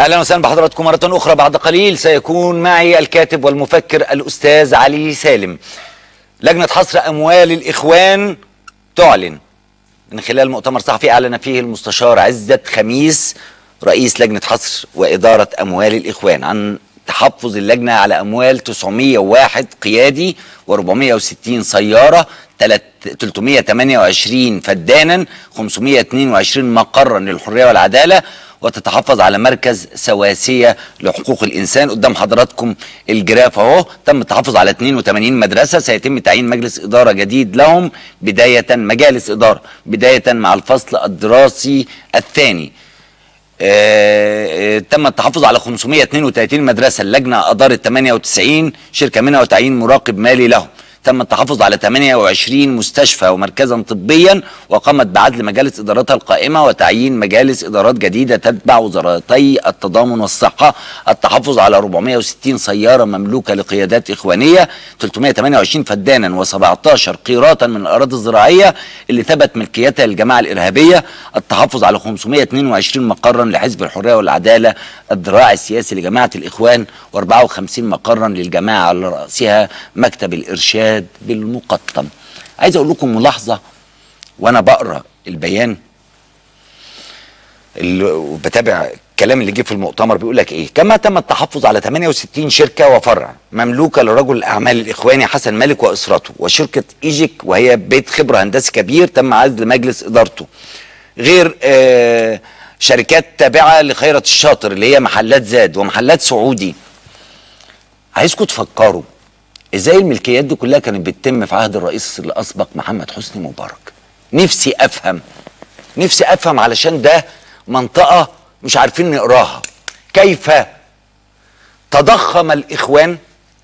اهلا وسهلا بحضراتكم مره اخرى بعد قليل سيكون معي الكاتب والمفكر الاستاذ علي سالم لجنه حصر اموال الاخوان تعلن من خلال مؤتمر صحفي اعلن فيه المستشار عزت خميس رئيس لجنه حصر واداره اموال الاخوان عن تحفظ اللجنه على اموال 901 قيادي و460 سياره 328 فدانا 522 مقرا للحريه والعداله وتتحفظ على مركز سواسية لحقوق الإنسان قدام حضراتكم الجراف أهو تم التحفظ على 82 مدرسة سيتم تعيين مجلس إدارة جديد لهم بداية مجالس إدارة بداية مع الفصل الدراسي الثاني آه، آه، تم التحفظ على 532 مدرسة اللجنة أدارت 98 شركة منها وتعيين مراقب مالي لهم تم التحفظ على 28 مستشفى ومركزا طبيا وقامت بعدل مجالس اداراتها القائمه وتعيين مجالس ادارات جديده تتبع وزارتي التضامن والصحه التحفظ على 460 سياره مملوكه لقيادات اخوانيه 328 فدانا و17 قيراطا من الاراضي الزراعيه اللي ثبت ملكيتها للجماعه الارهابيه التحفظ على 522 مقرا لحزب الحريه والعداله الذراع السياسي لجماعه الاخوان و54 مقرا للجماعه على راسها مكتب الارشاد الإرشاد بالمقطم عايز أقول لكم ملاحظة وأنا بقرأ البيان اللي وبتابع الكلام اللي جه في المؤتمر بيقول لك ايه كما تم التحفظ على 68 شركه وفرع مملوكه لرجل الاعمال الاخواني حسن مالك واسرته وشركه ايجيك وهي بيت خبره هندسي كبير تم عزل مجلس ادارته غير آه شركات تابعه لخيرة الشاطر اللي هي محلات زاد ومحلات سعودي عايزكم تفكروا ازاي الملكيات دي كلها كانت بتتم في عهد الرئيس الاسبق محمد حسني مبارك نفسي افهم نفسي افهم علشان ده منطقه مش عارفين نقراها كيف تضخم الاخوان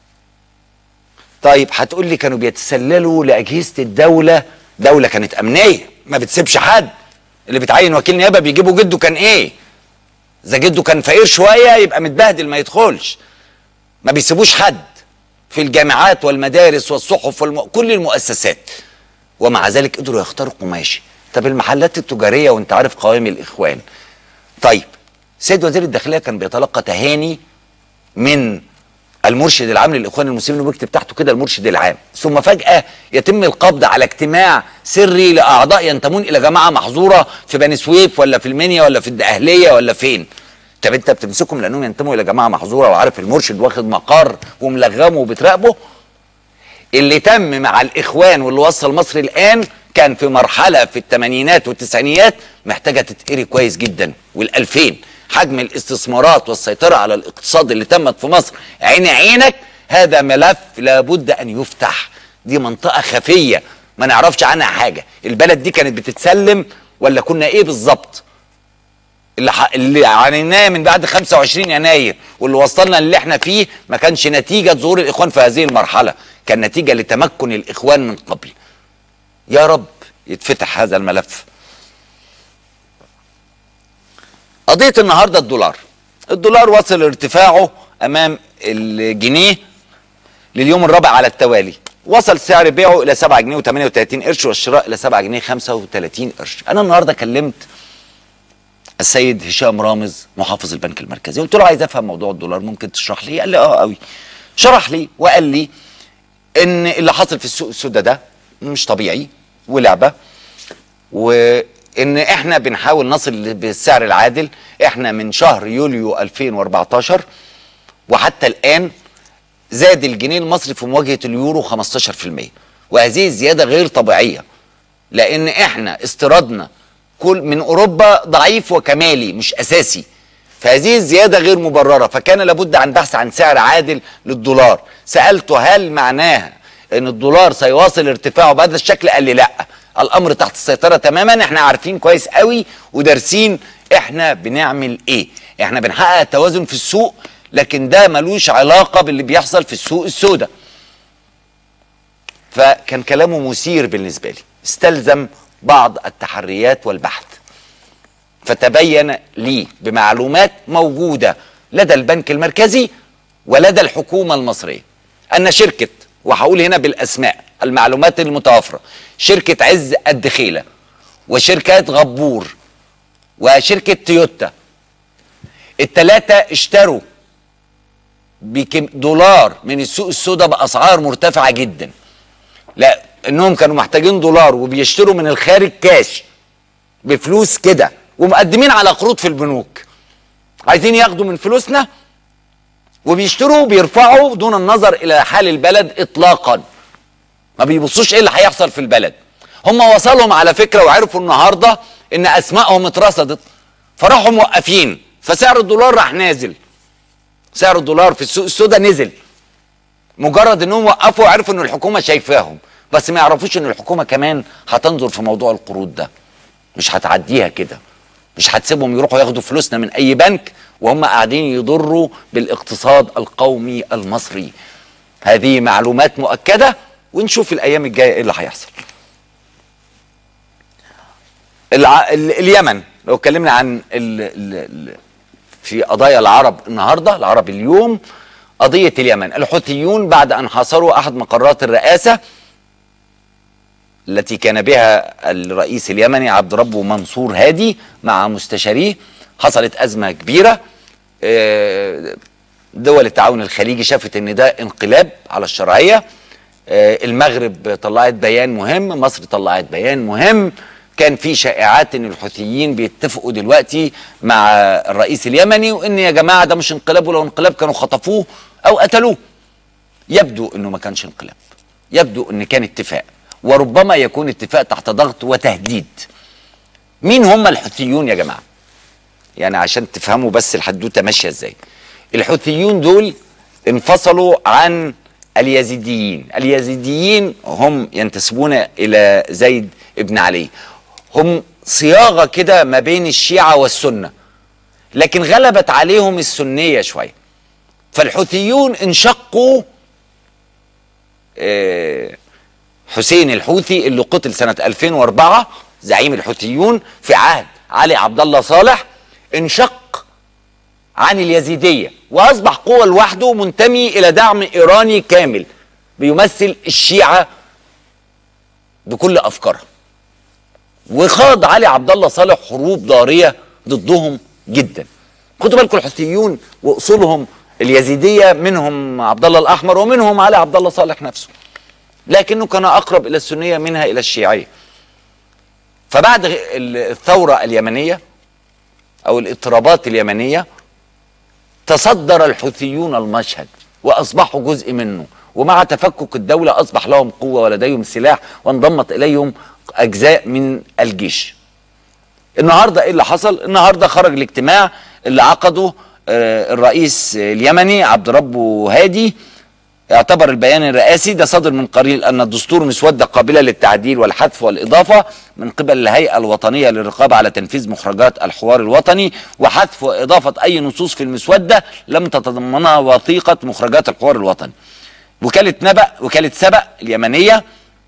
طيب هتقول لي كانوا بيتسللوا لاجهزه الدوله دوله كانت امنيه ما بتسيبش حد اللي بتعين وكيل نيابه بيجيبوا جده كان ايه اذا جده كان فقير شويه يبقى متبهدل ما يدخلش ما بيسيبوش حد في الجامعات والمدارس والصحف والم... كل المؤسسات ومع ذلك قدروا يخترقوا ماشي طب المحلات التجاريه وانت عارف قوائم الاخوان طيب سيد وزير الداخليه كان بيتلقى تهاني من المرشد العام للاخوان المسلمين وبيكتب تحته كده المرشد العام ثم فجاه يتم القبض على اجتماع سري لاعضاء ينتمون الى جماعه محظوره في بني سويف ولا في المنيا ولا في الدقهليه ولا فين طب انت بتمسكهم لانهم ينتموا الى جماعه محظوره وعارف المرشد واخد مقر وملغمه وبتراقبه اللي تم مع الاخوان واللي وصل مصر الان كان في مرحله في الثمانينات والتسعينيات محتاجه تتقري كويس جدا والالفين حجم الاستثمارات والسيطره على الاقتصاد اللي تمت في مصر عين عينك هذا ملف لابد ان يفتح دي منطقه خفيه ما نعرفش عنها حاجه البلد دي كانت بتتسلم ولا كنا ايه بالظبط اللي, ح... اللي عانيناه من بعد 25 يناير واللي وصلنا اللي احنا فيه ما كانش نتيجه ظهور الاخوان في هذه المرحله كان نتيجه لتمكن الاخوان من قبل يا رب يتفتح هذا الملف قضيه النهارده الدولار الدولار وصل ارتفاعه امام الجنيه لليوم الرابع على التوالي وصل سعر بيعه الى 7 جنيه و38 قرش والشراء الى 7 جنيه 35 قرش انا النهارده كلمت السيد هشام رامز محافظ البنك المركزي قلت له عايز افهم موضوع الدولار ممكن تشرح لي قال لي اه قوي شرح لي وقال لي ان اللي حاصل في السوق السوداء ده مش طبيعي ولعبه وان احنا بنحاول نصل بالسعر العادل احنا من شهر يوليو 2014 وحتى الان زاد الجنيه المصري في مواجهه اليورو 15% وهذه الزياده غير طبيعيه لان احنا استيرادنا كل من اوروبا ضعيف وكمالي مش اساسي فهذه الزياده غير مبرره فكان لابد عن بحث عن سعر عادل للدولار سالته هل معناها ان الدولار سيواصل ارتفاعه بهذا الشكل قال لي لا الامر تحت السيطره تماما احنا عارفين كويس قوي ودارسين احنا بنعمل ايه احنا بنحقق توازن في السوق لكن ده ملوش علاقه باللي بيحصل في السوق السوداء فكان كلامه مثير بالنسبه لي استلزم بعض التحريات والبحث فتبين لي بمعلومات موجوده لدى البنك المركزي ولدى الحكومه المصريه ان شركه وهقول هنا بالاسماء المعلومات المتوافره شركه عز الدخيله وشركات غبور وشركه تويوتا التلاتة اشتروا بكم دولار من السوق السوداء باسعار مرتفعه جدا لا انهم كانوا محتاجين دولار وبيشتروا من الخارج كاش بفلوس كده ومقدمين على قروض في البنوك عايزين ياخدوا من فلوسنا وبيشتروا وبيرفعوا دون النظر الى حال البلد اطلاقا ما بيبصوش ايه اللي هيحصل في البلد هم وصلهم على فكره وعرفوا النهارده ان اسمائهم اترصدت فراحوا موقفين فسعر الدولار راح نازل سعر الدولار في السوق السوداء نزل مجرد انهم وقفوا وعرفوا ان الحكومه شايفاهم بس ما يعرفوش ان الحكومه كمان هتنظر في موضوع القروض ده مش هتعديها كده مش هتسيبهم يروحوا ياخدوا فلوسنا من اي بنك وهم قاعدين يضروا بالاقتصاد القومي المصري هذه معلومات مؤكده ونشوف الايام الجايه ايه اللي هيحصل الع... ال... اليمن لو اتكلمنا عن ال... ال... ال... في قضايا العرب النهارده العرب اليوم قضيه اليمن الحوثيون بعد ان حاصروا احد مقرات الرئاسه التي كان بها الرئيس اليمني عبد ربه منصور هادي مع مستشاريه حصلت ازمه كبيره آه، دول التعاون الخليجي شافت ان ده انقلاب على الشرعيه آه، المغرب طلعت بيان مهم مصر طلعت بيان مهم كان في شائعات ان الحوثيين بيتفقوا دلوقتي مع الرئيس اليمني وان يا جماعه ده مش انقلاب ولو انقلاب كانوا خطفوه او قتلوه يبدو انه ما كانش انقلاب يبدو ان كان اتفاق وربما يكون اتفاق تحت ضغط وتهديد مين هم الحوثيون يا جماعه يعني عشان تفهموا بس الحدوته ماشيه ازاي الحوثيون دول انفصلوا عن اليزيديين اليزيديين هم ينتسبون الى زيد ابن علي هم صياغه كده ما بين الشيعه والسنه لكن غلبت عليهم السنيه شويه فالحوثيون انشقوا آه، حسين الحوثي اللي قتل سنه 2004 زعيم الحوثيون في عهد علي عبد الله صالح انشق عن اليزيديه واصبح قوه لوحده منتمي الى دعم ايراني كامل بيمثل الشيعه بكل افكارها وخاض علي عبد الله صالح حروب ضاريه ضدهم جدا خدوا بالكم الحوثيون واصولهم اليزيديه منهم عبد الله الاحمر ومنهم علي عبد الله صالح نفسه لكنه كان اقرب الى السنيه منها الى الشيعيه فبعد غ- ال- الثوره اليمنيه او الاضطرابات اليمنيه تصدر الحوثيون المشهد واصبحوا جزء منه ومع تفكك الدوله اصبح لهم قوه ولديهم سلاح وانضمت اليهم اجزاء من الجيش النهارده ايه اللي حصل النهارده خرج الاجتماع اللي عقده آه، الرئيس اليمني عبد ربه هادي اعتبر البيان الرئاسي ده صادر من قريل ان الدستور مسوده قابله للتعديل والحذف والاضافه من قبل الهيئه الوطنيه للرقابه على تنفيذ مخرجات الحوار الوطني وحذف واضافه اي نصوص في المسوده لم تتضمنها وثيقه مخرجات الحوار الوطني. وكاله نبأ وكاله سبأ اليمنيه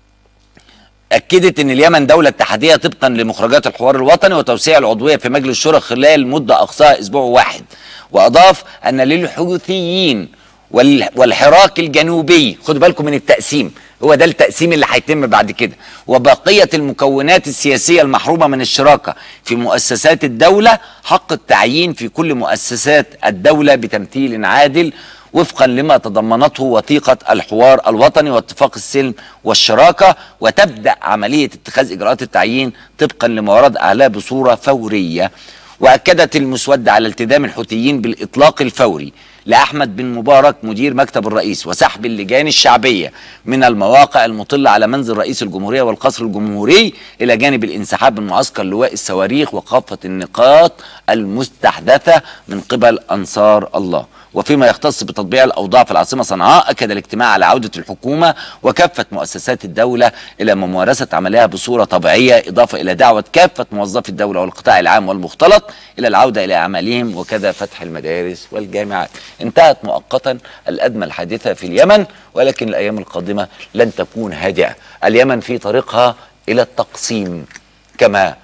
أكدت أن اليمن دولة اتحادية طبقا لمخرجات الحوار الوطني وتوسيع العضوية في مجلس الشورى خلال مدة أقصاها أسبوع واحد وأضاف أن للحوثيين وال- والحراك الجنوبي خدوا بالكم من التقسيم هو ده التقسيم اللي هيتم بعد كده وبقية المكونات السياسية المحرومة من الشراكة في مؤسسات الدولة حق التعيين في كل مؤسسات الدولة بتمثيل عادل وفقا لما تضمنته وثيقة الحوار الوطني واتفاق السلم والشراكة وتبدأ عملية اتخاذ إجراءات التعيين طبقا لما ورد أعلاه بصورة فورية وأكدت المسودة على التزام الحوثيين بالإطلاق الفوري لأحمد بن مبارك مدير مكتب الرئيس وسحب اللجان الشعبية من المواقع المطلة على منزل رئيس الجمهورية والقصر الجمهوري إلى جانب الانسحاب من معسكر لواء الصواريخ وكافة النقاط المستحدثة من قبل أنصار الله وفيما يختص بتطبيع الاوضاع في العاصمه صنعاء اكد الاجتماع على عوده الحكومه وكافه مؤسسات الدوله الى ممارسه عملها بصوره طبيعيه اضافه الى دعوه كافه موظفي الدوله والقطاع العام والمختلط الى العوده الى اعمالهم وكذا فتح المدارس والجامعات انتهت مؤقتا الازمه الحادثه في اليمن ولكن الايام القادمه لن تكون هادئه اليمن في طريقها الى التقسيم كما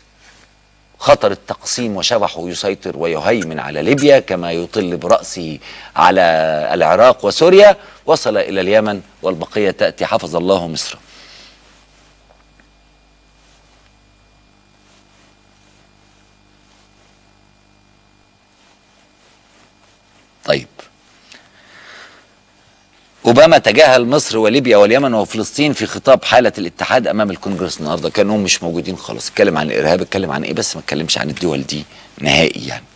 خطر التقسيم وشبحه يسيطر ويهيمن على ليبيا كما يطل برأسه على العراق وسوريا وصل إلى اليمن والبقية تأتي حفظ الله مصر اوباما تجاهل مصر وليبيا واليمن وفلسطين في خطاب حاله الاتحاد امام الكونجرس النهارده كانهم مش موجودين خالص اتكلم عن الارهاب اتكلم عن ايه بس ما اتكلمش عن الدول دي نهائي يعني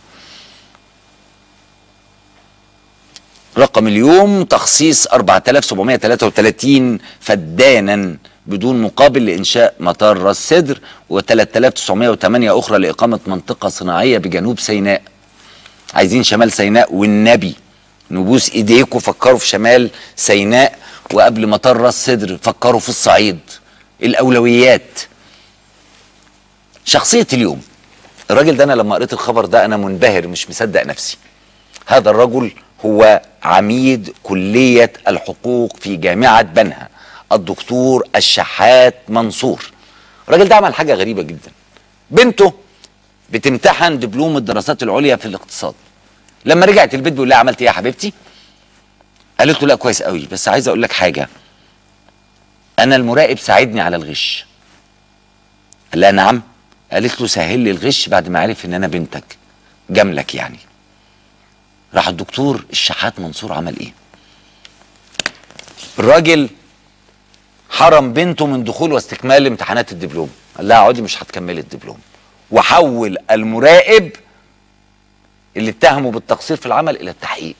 رقم اليوم تخصيص 4733 فدانا بدون مقابل لإنشاء مطار راس سدر و3908 أخرى لإقامة منطقة صناعية بجنوب سيناء عايزين شمال سيناء والنبي نبوس ايديكم فكروا في شمال سيناء وقبل مطار راس سدر فكروا في الصعيد الأولويات شخصية اليوم الراجل ده أنا لما قريت الخبر ده أنا منبهر مش مصدق نفسي هذا الرجل هو عميد كلية الحقوق في جامعة بنها الدكتور الشحات منصور الراجل ده عمل حاجة غريبة جدا بنته بتمتحن دبلوم الدراسات العليا في الاقتصاد لما رجعت البيت بيقول لها عملت ايه يا حبيبتي قالت له لا كويس قوي بس عايز اقول لك حاجة انا المراقب ساعدني على الغش قال لها نعم قالت له سهل لي الغش بعد ما عرف ان انا بنتك جاملك يعني راح الدكتور الشحات منصور عمل ايه الراجل حرم بنته من دخول واستكمال امتحانات الدبلوم قال لها اقعدي مش هتكملي الدبلوم وحول المراقب اللي اتهمه بالتقصير في العمل الى التحقيق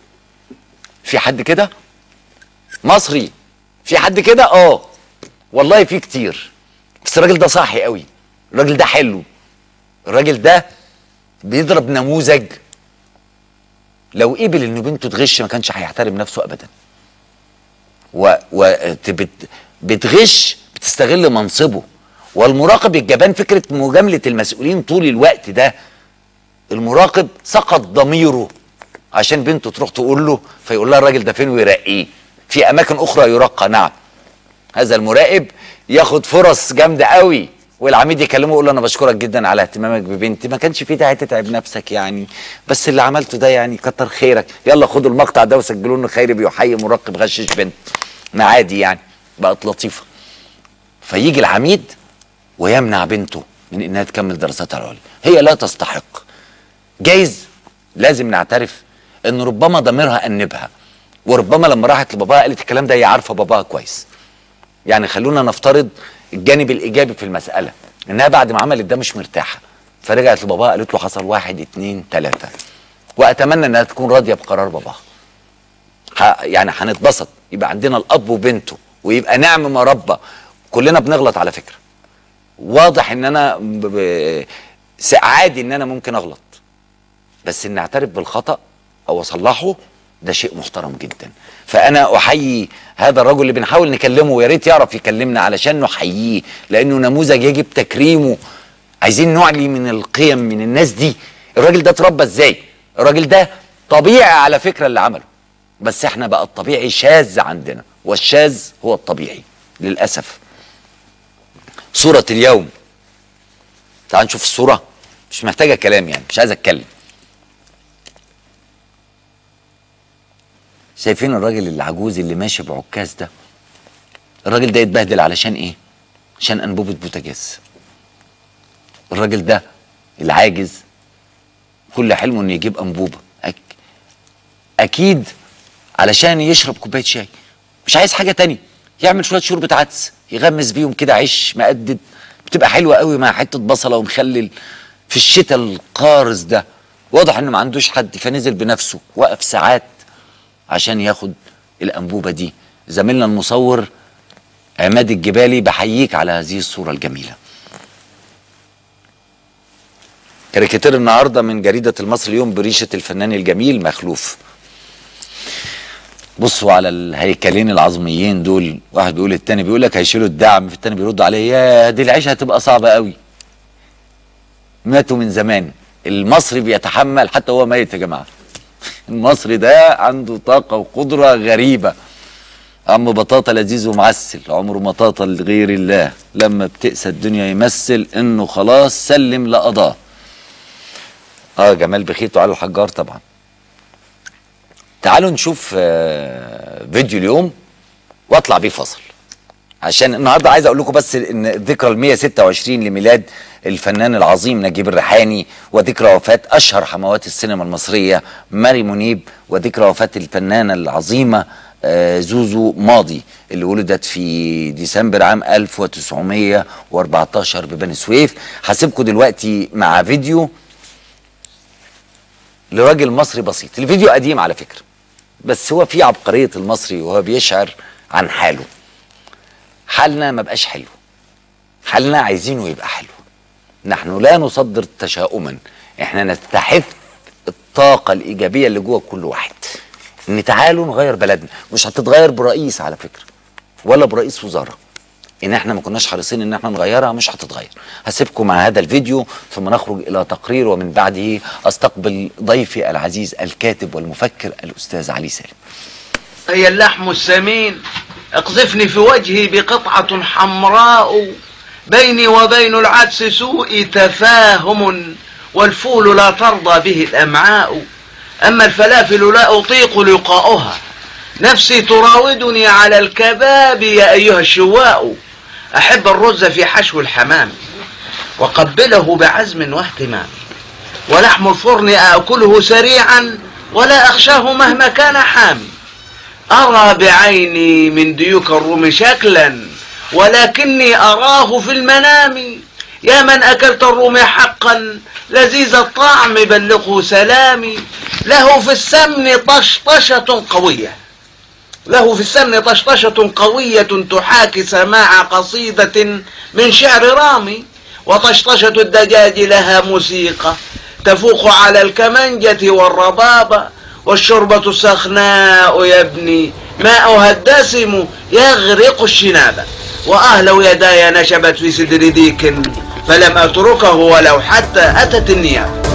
في حد كده مصري في حد كده اه والله في كتير بس الراجل ده صاحي قوي الراجل ده حلو الراجل ده بيضرب نموذج لو قبل ان بنته تغش ما كانش هيحترم نفسه ابدا و, و بت بتغش بتستغل منصبه والمراقب الجبان فكره مجامله المسؤولين طول الوقت ده المراقب سقط ضميره عشان بنته تروح تقول له فيقول لها الراجل ده فين ويرقيه في اماكن اخرى يرقى نعم هذا المراقب ياخد فرص جامده قوي والعميد يكلمه يقول له انا بشكرك جدا على اهتمامك ببنتي ما كانش في داعي تتعب نفسك يعني بس اللي عملته ده يعني كتر خيرك يلا خدوا المقطع ده وسجلوه انه خيري بيحيي مراقب غشش بنت ما عادي يعني بقت لطيفه فيجي العميد ويمنع بنته من انها تكمل دراساتها العليا هي لا تستحق جايز لازم نعترف ان ربما ضميرها انبها وربما لما راحت لباباها قالت الكلام ده هي عارفه باباها كويس يعني خلونا نفترض الجانب الايجابي في المساله انها بعد ما عملت ده مش مرتاحه فرجعت لباباها قالت له حصل واحد اتنين تلاته واتمنى انها تكون راضيه بقرار باباها يعني هنتبسط يبقى عندنا الاب وبنته ويبقى نعم ما ربى كلنا بنغلط على فكره واضح ان انا ب... ب... عادي ان انا ممكن اغلط بس ان اعترف بالخطا او اصلحه ده شيء محترم جدا فانا احيي هذا الرجل اللي بنحاول نكلمه ويا ريت يعرف يكلمنا علشان نحييه لانه نموذج يجب تكريمه عايزين نعلي من القيم من الناس دي الراجل ده اتربى ازاي الراجل ده طبيعي على فكره اللي عمله بس احنا بقى الطبيعي شاذ عندنا والشاذ هو الطبيعي للاسف صوره اليوم تعال نشوف الصوره مش محتاجه كلام يعني مش عايز اتكلم شايفين الراجل العجوز اللي ماشي بعكاز ده الراجل ده يتبهدل علشان ايه عشان انبوبه بوتاجاز الراجل ده العاجز كل حلمه انه يجيب انبوبه أك... اكيد علشان يشرب كوبايه شاي مش عايز حاجه تانية يعمل شويه شوربه عدس يغمس بيهم كده عيش مقدد بتبقى حلوه قوي مع حته بصله ومخلل في الشتاء القارس ده واضح انه ما عندوش حد فنزل بنفسه وقف ساعات عشان ياخد الانبوبه دي زميلنا المصور عماد الجبالي بحييك على هذه الصوره الجميله كاريكاتير النهارده من جريده المصري اليوم بريشه الفنان الجميل مخلوف بصوا على الهيكلين العظميين دول واحد بيقول التاني بيقول لك هيشيلوا الدعم في التاني بيرد عليه يا دي العيشه هتبقى صعبه قوي ماتوا من زمان المصري بيتحمل حتى هو ميت يا جماعه المصري ده عنده طاقة وقدرة غريبة عم بطاطا لذيذ ومعسل عمره ما طاطا لغير الله لما بتقسى الدنيا يمثل انه خلاص سلم لقضاه اه جمال بخيت وعلي الحجار طبعا تعالوا نشوف آه فيديو اليوم واطلع بيه فصل عشان النهارده عايز اقول لكم بس ان الذكرى ال 126 لميلاد الفنان العظيم نجيب الريحاني وذكرى وفاه اشهر حموات السينما المصريه ماري منيب وذكرى وفاه الفنانه العظيمه آه، زوزو ماضي اللي ولدت في ديسمبر عام 1914 ببني سويف هسيبكم دلوقتي مع فيديو لراجل مصري بسيط الفيديو قديم على فكرة بس هو فيه عبقرية المصري وهو بيشعر عن حاله حالنا ما بقاش حلو حالنا عايزينه يبقى حلو نحن لا نصدر تشاؤما احنا نستحث الطاقة الإيجابية اللي جوه كل واحد ان تعالوا نغير بلدنا مش هتتغير برئيس على فكرة ولا برئيس وزارة ان احنا ما كناش حريصين ان احنا نغيرها مش هتتغير هسيبكم مع هذا الفيديو ثم نخرج الى تقرير ومن بعده استقبل ضيفي العزيز الكاتب والمفكر الاستاذ علي سالم هي اللحم السمين اقذفني في وجهي بقطعة حمراء بيني وبين العدس سوء تفاهم والفول لا ترضى به الأمعاء أما الفلافل لا أطيق لقاؤها نفسي تراودني على الكباب يا أيها الشواء أحب الرز في حشو الحمام وقبله بعزم واهتمام ولحم الفرن آكله سريعا ولا أخشاه مهما كان حامي أرى بعيني من ديوك الروم شكلا ولكني أراه في المنام يا من أكلت الروم حقا لذيذ الطعم بلغه سلامي له في السمن طشطشة قوية له في السمن طشطشة قوية تحاكي سماع قصيدة من شعر رامي وطشطشة الدجاج لها موسيقى تفوق على الكمنجة والربابة والشربة السخناء يا ابني ماؤها الدسم يغرق الشنابة وأهلو يداي نشبت في سدر ديك فلم أتركه ولو حتى أتت النيابة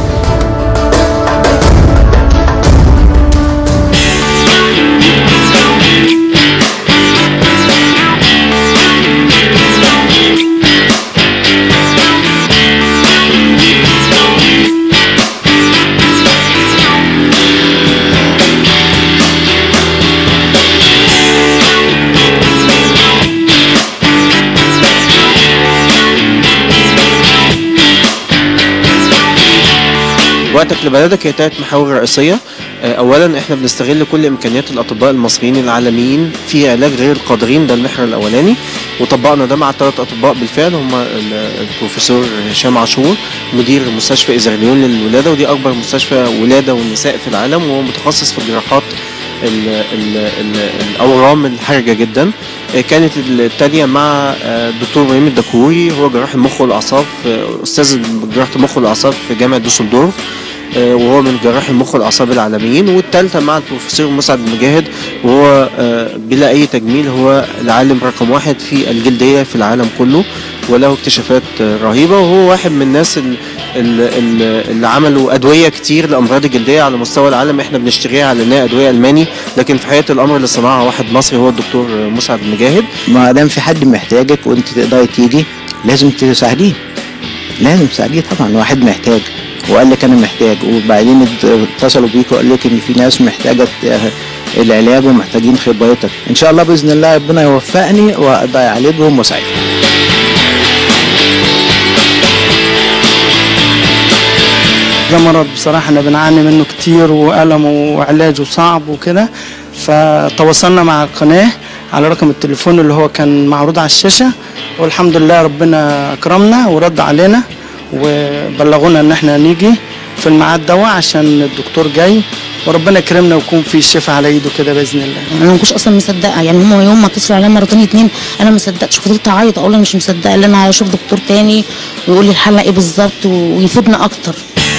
وقتك لبلدك هي تلات محاور رئيسية آه، أولا إحنا بنستغل كل إمكانيات الأطباء المصريين العالميين في علاج غير القادرين ده المحور الأولاني وطبقنا ده مع ثلاث أطباء بالفعل هم ال- البروفيسور هشام عاشور مدير مستشفى إزرليون للولادة ودي أكبر مستشفى ولادة والنساء في العالم وهو متخصص في الجراحات ال ال ال الأورام الحرجة جدا آه، كانت التانية مع آه، الدكتور ابراهيم الدكوري هو جراح المخ والأعصاب في- أستاذ جراحة المخ والأعصاب في جامعة دوسلدورف آه، وهو من جراح المخ والاعصاب العالميين والثالثه مع البروفيسور مسعد مجاهد وهو آه، بلا اي تجميل هو العالم رقم واحد في الجلديه في العالم كله وله اكتشافات آه، رهيبه وهو واحد من الناس ال- ال- ال- اللي عملوا ادويه كتير لامراض الجلديه على مستوى العالم احنا بنشتريها على انها ادويه الماني لكن في حقيقه الامر اللي صنعها واحد مصري هو الدكتور آه، مسعد مجاهد ما دام في حد محتاجك وانت تقدري تيجي لازم تساعديه لازم تساعديه طبعا واحد محتاج وقال لك انا محتاج وبعدين ات- اتصلوا بيك وقال لك ان في ناس محتاجه ت- العلاج ومحتاجين خبرتك ان شاء الله باذن الله ربنا يوفقني واقدر اعالجهم واساعدهم ده مرض بصراحة احنا بنعاني منه كتير وألمه وعلاجه صعب وكده فتواصلنا مع القناة على رقم التليفون اللي هو كان معروض على الشاشة والحمد لله ربنا أكرمنا ورد علينا وبلغونا إن احنا نيجي في الميعاد ده عشان الدكتور جاي وربنا يكرمنا ويكون في الشفاء على ايده كده بإذن الله انا ما كنتش اصلا مصدقه يعني هم يوم ما اتصلوا عليا مرتين اتنين انا ما صدقتش فضلت اعيط اقول انا مش مصدقه ان انا هشوف دكتور تاني ويقول لي الحاله ايه بالظبط ويفيدنا اكتر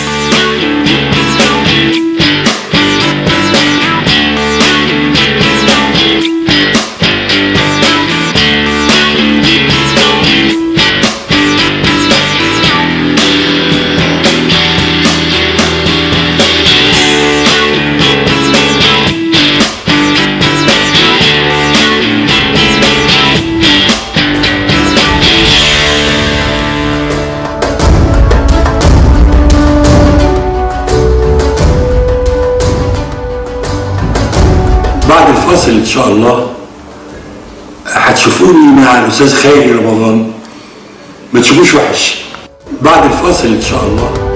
بعد الفاصل ان شاء الله هتشوفوني مع الاستاذ خيري رمضان ما تشوفوش وحش بعد الفاصل ان شاء الله